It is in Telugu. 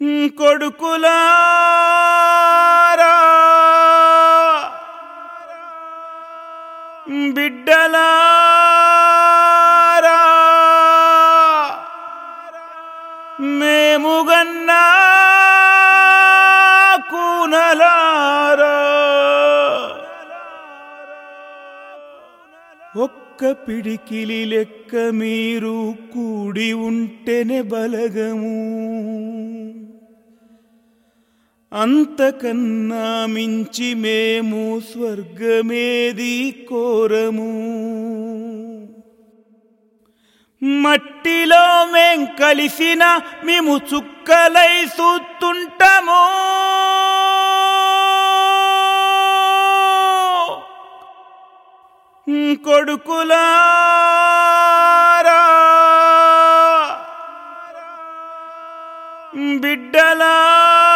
కొడుకులారా బిడ్డలారా మేముగన్నా కూనలారా ఒక్క పిడికిలి లెక్క మీరు కూడి ఉంటేనే బలగము అంతకన్నా మించి మేము స్వర్గమేది కోరము మట్టిలో మేం కలిసిన మేము చుక్కలై చూస్తుంటాము కొడుకులారా బిడ్డలా